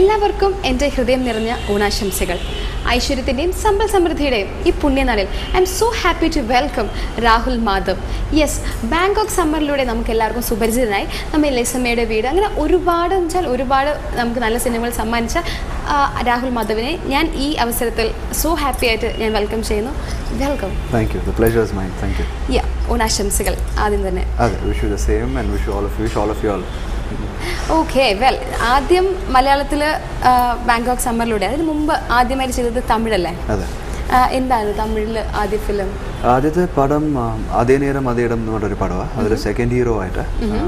എല്ലാവർക്കും എൻ്റെ ഹൃദയം നിറഞ്ഞ ഓണാശംസകൾ ഐശ്വര്യത്തിൻ്റെയും സമ്പൽ സമൃദ്ധിയുടെയും ഈ പുണ്യനാളിൽ I am so happy to welcome Rahul Madhav yes Bangkok സമ്മറിലൂടെ നമുക്ക് എല്ലാവർക്കും സുപരിചിതനായി നമ്മൾ ലെസമ്മയുടെ വീട് അങ്ങനെ ഒരുപാട് എന്ന് വെച്ചാൽ ഒരുപാട് നമുക്ക് നല്ല സിനിമകൾ സമ്മാനിച്ച ആ, രാഹുൽ മാധവിനെ ഞാൻ ഈ അവസരത്തിൽ സോ ഹാപ്പി ആയിട്ട് ഞാൻ വെൽക്കം ചെയ്യുന്നു welcome thank you the pleasure is mine thank you yeah ഓണാശംസകൾ ആദ്യം തന്നെ അതെ wish you the same and wish all of wish all of you all okay well ആദ്യം മലയാളത്തിൽ ബാങ്കോക്ക് സമ്മറിലൂടെ അതിന് മുമ്പ് ആദ്യമായിട്ട് ചെയ്തത് തമിഴല്ലേ അതെ ആ, എന്താണ് തമിഴിൽ ആദ്യ ഫിലിം ആദ്യത്തെ പടം ആ, അതേ നേരം അതേ ഇടം എന്ന് പറഞ്ഞൊരു പടമാണ് അതിൽ സെക്കൻഡ് ഹീറോ ആയിട്ട്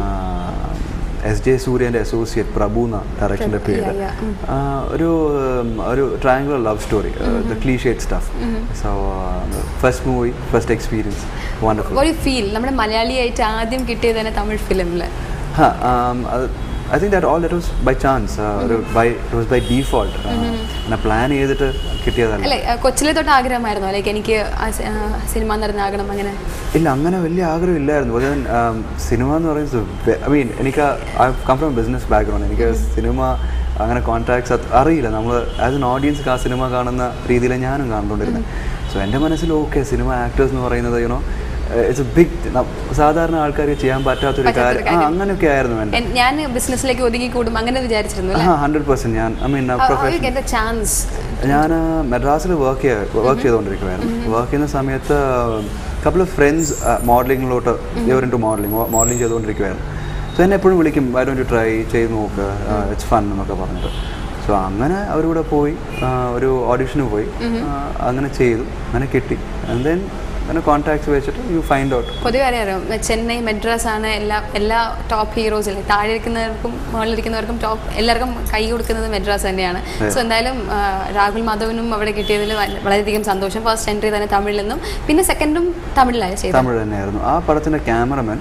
എസ് ജെ സൂര്യൻ്റെ അസോസിയേറ്റ് പ്രഭു എന്ന ഡയറക്ഷൻ്റെ പേര് yeah, yeah. ഉം. ആ, ഒരു ഉം, ഒരു triangular love story the clichéd stuff so first movie first experience wonderful ഒരു ഫീൽ നമ്മുടെ മലയാളിയായിട്ട് ആദ്യം കിട്ടിയത് തന്നെ തമിഴ് ഫിലിമിൽ Ha, um, uh, I think that all that was by chance. Uh, ഒരു by it was by default. പിന്നെ പ്ലാൻ ചെയ്തിട്ട് കിട്ടിയതല്ല അല്ലേ ആ, കൊച്ചിലെ തൊട്ട് ആഗ്രഹമായിരുന്നോ ലൈക്ക് എനിക്ക് ആ സി- ആ, സിനിമ നടനാകണം അങ്ങനെ ഇല്ല അങ്ങനെ വലിയ ആഗ്രഹം ഇല്ലായിരുന്നു പക്ഷേ സിനിമ എന്ന് പറയുന്നത് ഐ മീൻ എനിക്ക് I come from business background എനിക്ക് സിനിമ അങ്ങനെ കോൺടാക്ട്സ് അറിയില്ല നമ്മൾ ആസ് എൻ ഓഡിയൻസ് ആ സിനിമ കാണുന്ന രീതിയിൽ ഞാനും കണ്ടുകൊണ്ടിരുന്നത് സോ എൻ്റെ മനസ്സിൽ ഓക്കെ സിനിമ ആക്ടേഴ്സ് എന്ന് പറയുന്നത് യുനോ ഇറ്റ്സ് എ ബിഗ് സാധാരണ ആൾക്കാർ ചെയ്യാൻ പറ്റാത്തൊരു പറ്റാത്തൊരു കാര്യം ആ അങ്ങനെയൊക്കെ ആയിരുന്നു എൻ്റെ എൻ- ഞാൻ ബിസിനസ്സിലേക്ക് ഒതുങ്ങി കൂടും അങ്ങനെ വിചാരിച്ചിരുന്നു അല്ലേ ആ ഹൺഡ്രഡ് പെർസെൻറ്റ് ഞാൻ I mean profession get chance ഞാൻ മെഡ്രാസിൽ വർക്ക് ചെയ്യ വർക്ക് ചെയ്തുകൊണ്ടിരിക്കുവായിരുന്നു വർക്ക് ചെയ്യുന്ന സമയത്ത് കപ്പിൾ ഓഫ് ഫ്രണ്ട്സ് മോഡലിങ്ങിലോട്ട് ഇവർ ടു മോഡലിംഗ് മോഡലിംഗ് ചെയ്തുകൊണ്ടിരിക്കുവായിരുന്നു സോ എന്നെ എപ്പോഴും വിളിക്കും ഐ ഡോണ്ട് ട്രൈ ചെയ്ത് നോക്ക് ഇറ്റ്സ് ഫൺ എന്നൊക്കെ പറഞ്ഞിട്ട് സോ അങ്ങനെ അവരുടെ പോയി ആ, ഒരു ഓഡിഷന് പോയി ആ, അങ്ങനെ ചെയ്തു അങ്ങനെ കിട്ടി ആൻഡ് ദെൻ അങ്ങനെ കോൺടാക്ട്സ് വെച്ചിട്ട് യു ഫൈൻഡ് ഔട്ട് പൊതുവെ അറിയാം ചെന്നൈ മെഡ്രാസ് ആണ് എല്ലാ എല്ലാ ടോപ്പ് ഹീറോസ് അല്ലേ താഴെ ഇരിക്കുന്നവർക്കും മുകളിലിരിക്കുന്നവർക്കും ടോപ്പ് എല്ലാവർക്കും കൈ കൊടുക്കുന്നത് മെഡ്രാസ് തന്നെയാണ് സോ എന്തായാലും ആ, രാഹുൽ മാധവനും അവിടെ കിട്ടിയതിൽ വ- വളരെയധികം സന്തോഷം ഫസ്റ്റ് എൻട്രി തന്നെ തമിഴിൽ നിന്നും പിന്നെ സെക്കൻഡും തമിഴിലായി ചെയ്തത് തമിഴ് തന്നെയായിരുന്നു ആ പടത്തിൻ്റെ ക്യാമറമാൻ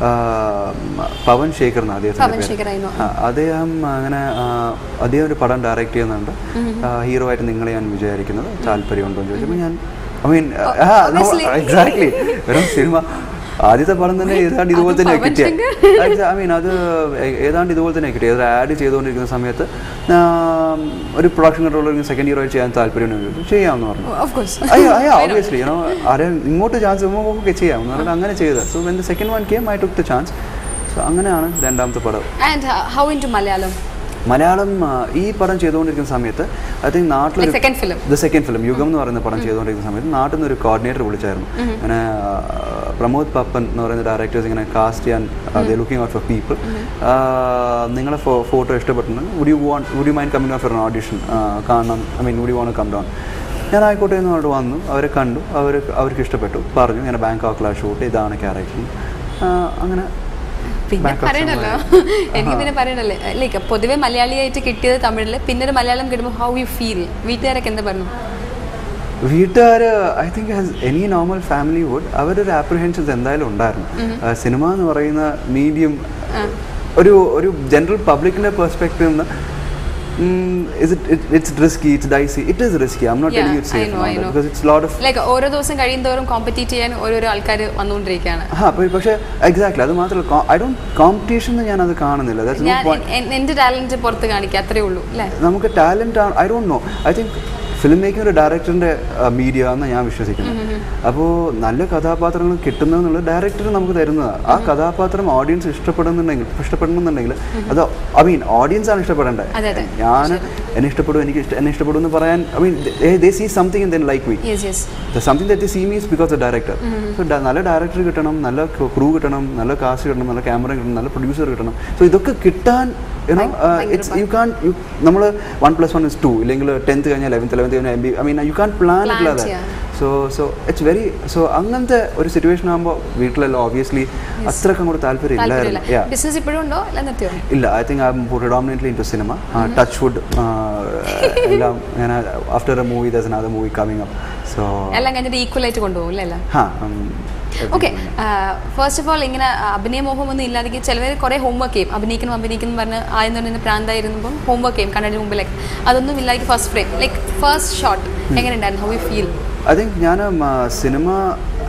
പവൻ ശേഖർ എന്ന പവൻ അദ്ദേഹത്തിൻ്റെ ശേഖർ ആയിരുന്നു ആ, അദ്ദേഹം അങ്ങനെ ആ, അദ്ദേഹം ഒരു പടം ഡയറക്റ്റ് ചെയ്യുന്നുണ്ട് ഹീറോ ആയിട്ട് നിങ്ങളെ ഞാൻ വിചാരിക്കുന്നത് താല്പര്യമുണ്ടോ എന്ന് ചോദിച്ചപ്പോൾ ഞാൻ ഐ മീൻ obviously. എക്സാക്ട്ലി വെറും സിനിമ ആദ്യത്തെ പടം തന്നെ ഏതാണ്ട് ഇതുപോലെ അത് തന്നെ പവൻ കിട്ടിയ ഐ മീൻ അത് ഏ- ഏതാണ്ട് ഇതുപോലെ തന്നെ കിട്ടി അത് ആഡ് ചെയ്തുകൊണ്ടിരിക്കുന്ന സമയത്ത് ആ, ഒരു പ്രൊഡക്ഷൻ കൺട്രോളർ സെക്കൻഡ് ഹീറോ ആയിട്ട് ചെയ്യാൻ താല്പര്യമുണ്ടെന്ന് ചോദിച്ചു ചെയ്യാമെന്ന് പറഞ്ഞു ഓഫ് കോഴ്സ് അയ്യോ അയ്യോ ഓബിയസ്ലി യുനോ അറിയാൻ ഇങ്ങോട്ട് ചാൻസ് ഒക്കെ ചെയ്യാം എന്ന് പറഞ്ഞാൽ അങ്ങനെ ചെയ്തത് so when the second one came I took the chance so അങ്ങനെയാണ് രണ്ടാമത്തെ പടം and how into Malayalam Malayalam ആ, ഈ പടം ചെയ്തുകൊണ്ടിരിക്കുന്ന സമയത്ത് ഐ തിങ്ക് നാട്ടിൽ second film the second film Yugam എന്ന് പറയുന്ന പടം ചെയ്തുകൊണ്ടിരിക്കുന്ന സമയത്ത് നാട്ടിൽ നിന്ന് ഒരു കോർഡിനേറ്റർ വിളിച്ചായിരുന്നു അങ്ങനെ ആ, പ്രമോദ് പപ്പൻ എന്ന് പറയുന്ന ഡയറക്ടേഴ്സ് ഇങ്ങനെ കാസ്റ്റ് ചെയ്യാൻ ലുക്കിംഗ് ഔട്ട് ഫോർ പീപ്പിൾ നിങ്ങളെ ഫോട്ടോ ഇഷ്ടപ്പെട്ടിട്ടുണ്ടെങ്കിൽ would you want would you mind coming of ഒരു ഓഡിഷൻ കാണണം I mean would you want come down ഞാൻ ആയിക്കോട്ടെ എന്ന് പറഞ്ഞിട്ട് വന്നു അവരെ കണ്ടു അവർ അവർക്ക് ഇഷ്ടപ്പെട്ടു പറഞ്ഞു ഇങ്ങനെ ബാങ്കോക്കിലാണ് ഷൂട്ട് ഇതാണ് ക്യാരക്ടർ അങ്ങനെ പിന്നെ Bangkok പറയണല്ലോ എനിക്ക് പിന്നെ പറയണല്ലേ ലൈക്ക് പൊതുവെ മലയാളിയായിട്ട് കിട്ടിയത് തമിഴില് പിന്നെ ഒരു മലയാളം കിട്ടുമ്പോൾ ഹൗ യു ഫീൽ വീട്ടുകാരൊക്കെ എന്താ പറഞ്ഞു വീട്ടുകാർ I think has any normal family would അവരുടെ ഒരു ആപ്രിഹെൻഷൻസ് എന്തായാലും ഉണ്ടായിരുന്നു സിനിമ എന്ന് പറയുന്ന മീഡിയം ഒരു ഒരു ജനറൽ പബ്ലിക്കിന്റെ പെർസ്പെക്റ്റീവ് നിന്ന് it's risky it's dicey it is risky I am not Yeah, telling it I know, I safe know. Because it's lot of like ഓരോ ദിവസം കഴിയുന്തോറും കോമ്പറ്റീറ്റ് ചെയ്യാൻ ഓരോരോ ആൾക്കാർ വന്നുകൊണ്ടിരിക്കുകയാണ് ആ പക്ഷേ എക്സാക്ട്ലി അത് മാത്രമല്ല ഐ ഡോണ്ട് കോമ്പറ്റീഷൻ ഞാൻ അത് കാണുന്നില്ല ദാറ്റ്സ് നോ ഞാൻ പോയിന്റ് എൻ- എന്റെ ടാലന്റ് പുറത്ത് കാണിക്കുക അത്രേ ഉള്ളൂ അല്ലേ നമുക്ക് ടാലൻ്റ് ആണ് I don't know I think film making ഒരു ഡയറക്ടറിൻ്റെ മീഡിയ എന്ന് ഞാൻ വിശ്വസിക്കുന്നു അപ്പോൾ നല്ല കഥാപാത്രങ്ങൾ കിട്ടുന്നതെന്നുള്ളത് ഡയറക്ടർ നമുക്ക് തരുന്നതാണ് ആ കഥാപാത്രം ഓഡിയൻസ് ഇഷ്ടപ്പെടുന്നുണ്ടെങ്കിൽ ഇഷ്ടപ്പെടുന്നുണ്ടെങ്കിൽ അത് ഐ മീൻ ഓഡിയൻസ് ആണ് ഇഷ്ടപ്പെടേണ്ടത് അതെ, അതെ. ഞാൻ എന്നെ ഇഷ്ടപ്പെടും എനിക്ക് ഇഷ്ട- എന്നെ ഇഷ്ടപ്പെടും എന്ന് പറയാൻ I mean they see something in then like me yes yes the something that see miss because the director so നല്ല ഡയറക്ടർ കിട്ടണം നല്ല ക്രൂ കിട്ടണം നല്ല കാസ്റ്റ് കിട്ടണം നല്ല ക്യാമറ കിട്ടണം നല്ല പ്രൊഡ്യൂസർ കിട്ടണം സോ ഇതൊക്കെ കിട്ടാൻ you know it's you can you നമ്മൾ one plus one is two ഇല്ലെങ്കിൽ ടെൻത്ത് കഴിഞ്ഞാൽ ലെവൻത്ത് ലെവൻത്ത് കഴിഞ്ഞാൽ M B I mean you can plan Plan it ചെയ്യാം. So so it's very so അങ്ങനത്തെ ഒരു സിറ്റുവേഷൻ ആകുമ്പോൾ വീട്ടിലെല്ലാം ഓബിയസ്ലി അത്രയ്ക്ക് അങ്ങോട്ട് താല്പര്യം താല്പര്യമില്ല ഇല്ലായിരുന്നു Yeah. ബിസിനസ് ഇപ്പോഴും ഉണ്ടോ അല്ല നിർത്തിയോ ഇല്ല I think I am predominantly in to cinema touch would എല്ലാം ഇങ്ങനെ after a movie thus another movie coming up so എല്ലാം കഴിഞ്ഞിട്ട് ഈക്വൽ ആയിട്ട് കൊണ്ടുപോകും അല്ലേ എല്ലാം ഹാ ഓക്കെ ഫസ്റ്റ് ഓഫ് ഓൾ ഇങ്ങനെ അഭിനയമോഹമൊന്നും ഇല്ലാതെ ചിലവർ കുറേ ഹോംവർക്ക് ചെയ്യും അഭിനയിക്കണം അഭിനയിക്കണം എന്ന് പറഞ്ഞ് ആദ്യം തന്നെ പ്രാന്തായിരുന്നപ്പം ഹോംവർക്ക് ചെയ്യും കണ്ണടിന് മുമ്പിലേക്ക് അതൊന്നും ഇല്ലാതെ first frame like first shot എങ്ങനെ ഉണ്ടായിരുന്നു how you feel I think ഞാൻ സിനിമ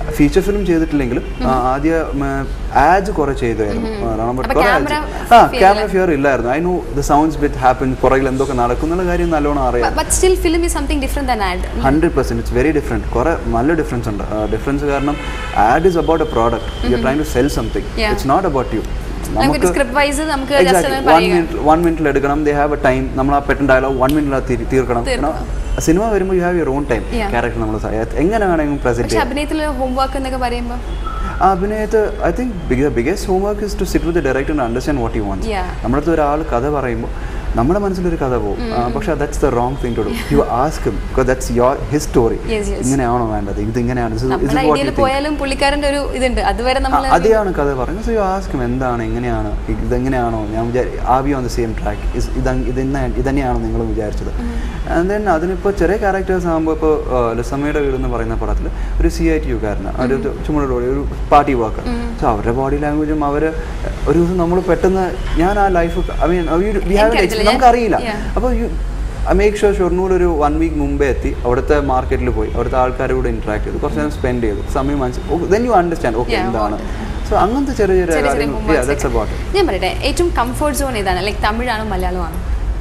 ഫീച്ചർ ഫിലിം ചെയ്തിട്ടില്ലെങ്കിലും ആ, ആദ്യം ആഡ്സ് കുറെ ചെയ്തായിരുന്നു ആ, കാരണം അപ്പൊ കുറെ camera ads- ആ fear ക്യാമറ ഫിയർ ഇല്ലായിരുന്നു I know the sounds bit happen പുറകിൽ എന്തൊക്കെ നടക്കും എന്നുള്ള കാര്യം നല്ലോണം അറിയാം but still film is something different than ad hundred percent it's very different കുറേ നല്ല ഡിഫറൻസ് ഉണ്ട് ഡിഫറൻസ് കാരണം ad is about a product you try to sell something Yeah. It's not about you നമുക്ക് സ്ക്രിപ്റ്റ് വൈസ് നമുക്ക് just ഒന്ന് one പറയുക minute one മിനിറ്റിൽ എടുക്കണം ദേ ഹാവ് എ ടൈം നമ്മൾ ആ പെട്ടെന്ന് ഡയലോഗ് വൺ മിനിറ്റിൽ തീർക്കണം സിനിമ വരുമ്പോൾ you have your own time Yeah. Character നമ്മൾ എങ്ങനെ വേണമെങ്കിലും പ്രസന്റ് പക്ഷെ അഭിനയത്തിൽ ഹോംവർക്ക് എന്നൊക്കെ പറയുമ്പോൾ ആ അഭിനയത്ത് I think biggest homework is to sit with director and understand what you want Yeah. നമ്മുടെ അടുത്ത് ഒരാൾ കഥ പറയുമ്പോൾ നമ്മുടെ മനസ്സിലൊരു കഥ പോകും ആ, പക്ഷെ that's the wrong thing to do you ask because that's your his story Yes, yes. ഇങ്ങനെയാണോ വേണ്ടത് ഇത് ഇങ്ങനെയാണ് ഇത് നമ്മുടെ വാട്ട് ഐഡിയയിൽ യു തിങ്ക് പോയാലും പുള്ളിക്കാരന്റെ ഒരു ഇതുണ്ട് അതുവരെ നമ്മൾ അതെയാണ് കഥ പറയുന്നത് സോ യു ആസ്കും എന്താണ് എങ്ങനെയാണ് ഇ- ഇതെങ്ങനെയാണോ ഞാൻ വിചാരി ആ we on the same track ഇത് ഇതെന്നെ ഇതന്നെയാണോ നിങ്ങൾ വിചാരിച്ചത് ആൻഡ് ദെൻ അതിനിപ്പോൾ ചെറിയ ക്യാരക്ടേഴ്സ് ആകുമ്പോൾ ഇപ്പോൾ ലിസമ്മയുടെ വീട് എന്ന് പറയുന്ന പടത്തിൽ ഒരു സി ഐ ടി യുക്കാരന് ഒരു ചുമട് ഒരു പാർട്ടി വർക്കർ സോ അവരുടെ ബോഡി ലാംഗ്വേജും അവർ ഒരു ദിവസം നമ്മൾ പെട്ടെന്ന് ഞാൻ ആ life I mean we have എനിക്കറിയത്തില്ല. നമുക്കറിയില്ല Yeah. അപ്പോൾ you I make sure Shoranur ഒരു വൺ വീക്ക് മുമ്പേ എത്തി അവിടുത്തെ മാർക്കറ്റിൽ പോയി അവിടുത്തെ ആൾക്കാരോട് ഇന്ററാക്ട് ചെയ്തു കുറച്ച് നേരം സ്പെൻഡ് ചെയ്തു സമയം മനസ്സിൽ then you understand okay Yeah, എന്താണ് സോ അങ്ങനത്തെ ചെറിയ ചെറിയ ചെറിയ ചെറിയ കാര്യങ്ങൾ homeworks ദാറ്റ്സ് ഒക്കെ. അബൌട്ട് ഞാൻ പറയട്ടെ ഏറ്റവും കംഫർട്ട് സോൺ ഏതാണ് ലൈക്ക് തമിഴാണോ മലയാളമാണോ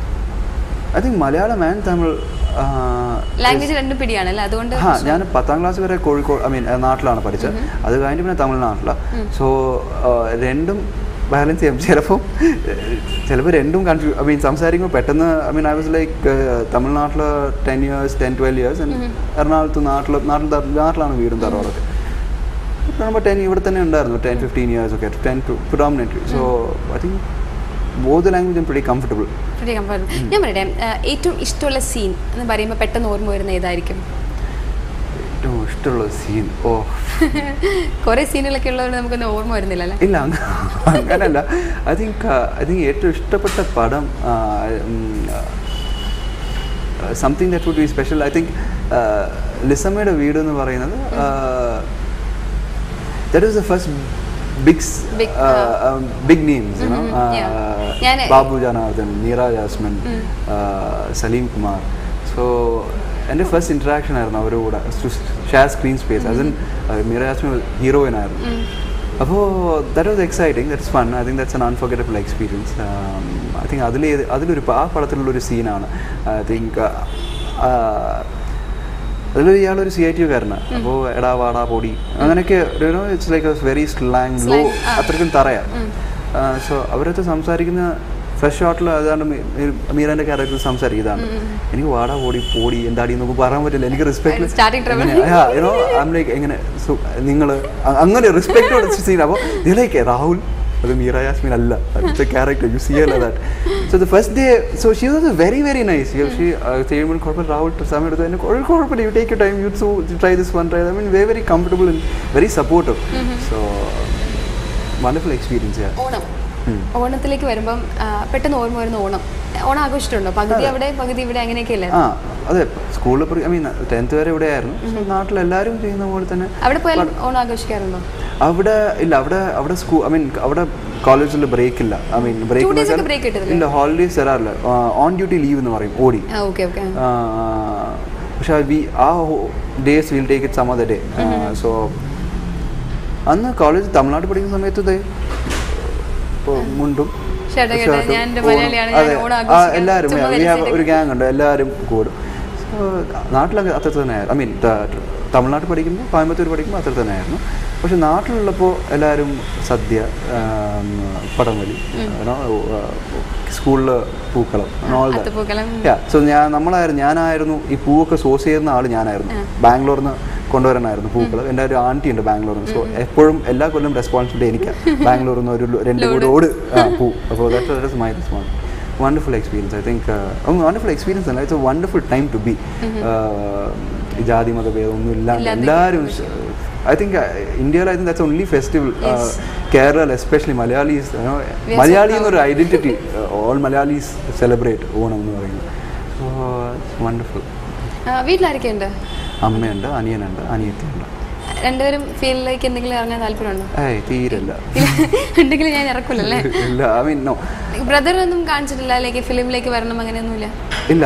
I think Malayalam and Tamil language രണ്ടും പിടിയാണ് അല്ലേ അതുകൊണ്ട് ആ ഞാൻ പത്താം ക്ലാസ് വരെ കോഴിക്കോട് ഐ മീൻ നാട്ടിലാണ് പഠിച്ചത് അത് കഴിഞ്ഞിട്ട് പിന്നെ തമിഴ്നാട്ടിലാണ് സോ രണ്ടും ബാലൻസ് ചെയ്യാം ചിലപ്പോൾ ചിലപ്പോൾ രണ്ടും കൺഫ്യൂ ഐ മീൻ സംസാരിക്കുമ്പോൾ പെട്ടെന്ന് I mean I was like തമിഴ്നാട്ടിൽ ten years ten twelve years എറണാകുളത്ത് നാട്ടിൽ നാട്ടിൽ ത- നാട്ടിലാണ് വീടും തറവാടൊക്കെ നമ്മൾ ടെൻ ഇവിടെ തന്നെ ഉണ്ടായിരുന്നു ടെൻ ഫിഫ്റ്റീൻ ഇയേഴ്സ് ഒക്കെ ten to predominantly so I think both language pretty comfortable pretty comfortable. ഞാൻ പറയട്ടെ ആ, ഏറ്റവും ഇഷ്ടമുള്ള സീൻ എന്ന് പറയുമ്പോൾ പെട്ടെന്ന് ഓർമ്മ വരുന്ന ഏതായിരിക്കും ഏറ്റവും ഇഷ്ടമുള്ള സീൻ ഓ കുറെ സീനുകളൊക്കെ ഉള്ളതുകൊണ്ട് നമുക്കൊന്നും ഓർമ്മ വരുന്നില്ല അല്ലേ ഇല്ല അങ്ങ- അങ്ങനല്ല ഐ തിങ്ക് ഐ തിങ്ക് ഏറ്റവും ഇഷ്ടപ്പെട്ട പടം something that would be special I think ലിസമ്മയുടെ വീട് എന്ന് പറയുന്നത് that is the first big Big, big names you know Mhm, yeah. ഞാന് ബാബു ജനാർദ്ദൻ മീര ജാസ്മിൻ സലീം കുമാർ സോ എൻ്റെ ഫസ്റ്റ് ഇൻട്രാക്ഷൻ ആയിരുന്നു അവരുടെ കൂടെ ഷെയർ സ്ക്രീൻ സ്പേസ് അതിൻ മീര ജാസ്മിൻ ഹീറോയിൻ ആയിരുന്നു അപ്പോൾ that was exciting that's fun I think that's an unforgettable experience I think അതിൽ അതിലൊരു ആ പടത്തിലുള്ളൊരു സീനാണ് ഐ തിങ്ക് അതിലൊരു ഇയാളൊരു സി ഐ ടി കാരനാണ് അപ്പോൾ എടാ വാടാ പൊടി അങ്ങനെയൊക്കെ it's like very slang low Slang, ആ. അത്രയ്ക്കും തറയാ സോ അവരടുത്ത് സംസാരിക്കുന്ന ഫസ്റ്റ് ഷോട്ടിൽ അതാണ് മീരാൻ്റെ ക്യാരക്ടർ സംസാരിക്കും ഇതാണ് എനിക്ക് വാടാ പൊടി പൊടി എന്താടി എന്നൊക്കെ പറയാൻ പറ്റില്ല എനിക്ക് respect Starting trouble. You know I'm like എങ്ങനെ നിങ്ങൾ അങ്ങനെ റെസ്പെക്ട് സീൻ അപ്പോൾ ലൈക്ക് രാഹുൽ അത് മീറ യാസ്മിൻ അല്ല ക്യാരക്ടർ യു സി അല്ല that so the first day so she was very very nice she ചെയ്യുമ്പോൾ കുഴപ്പമില്ല രാഹുൽ സമയം എടുത്ത് തന്നെ ഒരു കുഴപ്പമില്ല you take you time you so try this one try I mean very very comfortable and very supportive so wonderful experience Onam ഓണത്തിലേക്ക് വരുമ്പം ആ, പെട്ടെന്ന് ഓർമ്മ വരുന്ന ഓണം ഓണം ആഘോഷിച്ചിട്ടുണ്ടോ പകുതി അവിടെ പകുതി ഇവിടെ അങ്ങനെയൊക്കെ അല്ലേ ആ അതെ സ്കൂളിൽ ഐ മീൻ ടെൻത്ത് വരെ ഇവിടെ ആയിരുന്നു So, നാട്ടിൽ എല്ലാവരും ചെയ്യുന്ന പോലെ തന്നെ അവിടെ പോയാലും ഓണം ആഘോഷിക്കാറുണ്ടോ അവിടെ ഇല്ല അവിടെ അവിടെ സ്കൂൾ ഐ മീൻ അവിടെ കോളേജിൽ ബ്രേക്ക് ഇല്ല ഐ മീൻ Two days ഒക്കെ break ബ്രേക്ക് കിട്ടത്തില്ലേ? ഇല്ല ഹോളിഡേസ് തരാറില്ല ഓൺ ഡ്യൂട്ടി ലീവ് എന്ന് പറയും ഓടി ആ ഓക്കെ ഓക്കെ ആ, പക്ഷെ വി ആ days will take it some other day so അന്ന് കോളേജ് തമിഴ്നാട്ടിൽ പഠിക്കുന്ന സമയത്ത് ഇതേ ഇപ്പോൾ മുണ്ടും ചേട്ടാ കേട്ടോ ഷർട്ടും, ഞാൻ എൻ്റെ ഓണം- മലയാളിയാണ് ഞാൻ അതെ, ഓണം ആ, ആഘോഷിക്കാൻ എല്ലാവരും ചുമ്മാ we have വിരസമായിട്ട് ഒരു ഗ്യാങ് ഉണ്ട് എല്ലാവരും കൂടും സോ നാട്ടിലൊക്കെ അത്ര തന്നെ ഐ മീൻ തമിഴ്നാട്ടിൽ പഠിക്കുമ്പോൾ കോയമ്പത്തൂർ പഠിക്കുമ്പോൾ അത്ര തന്നെ ആയിരുന്നു പക്ഷെ നാട്ടിലുള്ളപ്പോൾ എല്ലാവരും സദ്യ ആം, പടംവലി സ്കൂളിൽ പൂക്കളം അത്തപ്പൂക്കളം. സോ ഞാൻ നമ്മളായിരുന്നു ഞാനായിരുന്നു ഈ പൂവൊക്കെ സോഴ്സ് ചെയ്യുന്ന ആൾ ഞാനായിരുന്നു ബാംഗ്ലൂരിൽ നിന്ന് കൊണ്ടുവരാനായിരുന്നു പൂക്കൾ എൻ്റെ ഒരു ആൻറ്റി ഉണ്ട് ബാംഗ്ലൂരിൽ നിന്ന് സോ എപ്പോഴും എല്ലാ കൊല്ലം റെസ്പോൺസിബിലിറ്റി എനിക്കാണ് ബാംഗ്ലൂരിൽ നിന്ന് ഒരു രണ്ട് ലോഡ് പൂ അപ്പോൾ that my response wonderful experience I think wonderful experience അല്ല it's a wonderful time to be ജാതി മതഭേദം ഒന്നും ഇല്ലാണ്ട് ഇല്ലാതെ. എല്ലാവരും ഐ തിങ്ക് ഇന്ത്യയിൽ I think that's only festival Kerala especially Malayalis so Malayali എന്നൊരു identity all Malayalis celebrate Onam എന്ന് പറയുന്നത് സോ വണ്ടർഫുൾ വീട്ടിലാരൊക്കെ ഉണ്ട് അമ്മയുണ്ട് അനിയനുണ്ട് അനിയത്തിയുണ്ട് രണ്ടുപേരും ഫീൽഡിലേക്ക് എന്തെങ്കിലും ഇറങ്ങാൻ താല്പര്യമുണ്ടോ ഏയ് തീരില്ല ഉണ്ടെങ്കിൽ ഞാൻ ഇറക്കില്ലല്ലേ ഇല്ല ഐ മീൻ നോ ബ്രദർ ഒന്നും കാണിച്ചിട്ടില്ല അല്ലെങ്കിൽ ഫിലിമിലേക്ക് വരണം അങ്ങനെയൊന്നുമില്ല ഇല്ല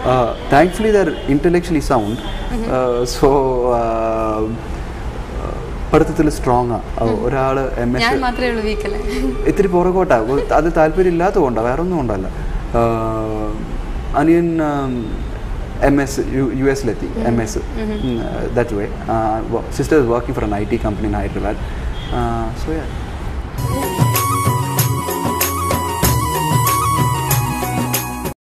thankfully they're intellectually sound so പഠിത്തത്തിൽ സ്ട്രോങ് ആ ഒരാൾ എം എസ് ഞാൻ മാത്രമേ ഉള്ളൂ വീക്കല്ലേ ഇത്തിരി പുറകോട്ടാ ഒ- അത് താല്പര്യം ഇല്ലാത്തതുകൊണ്ടാണ് വേറെ ഒന്നും കൊണ്ടല്ല ആഹ് അനിയൻ എം എസ് യു യു എസിലെത്തി M S that way sister is working for N I T company in Hyderabad so yeah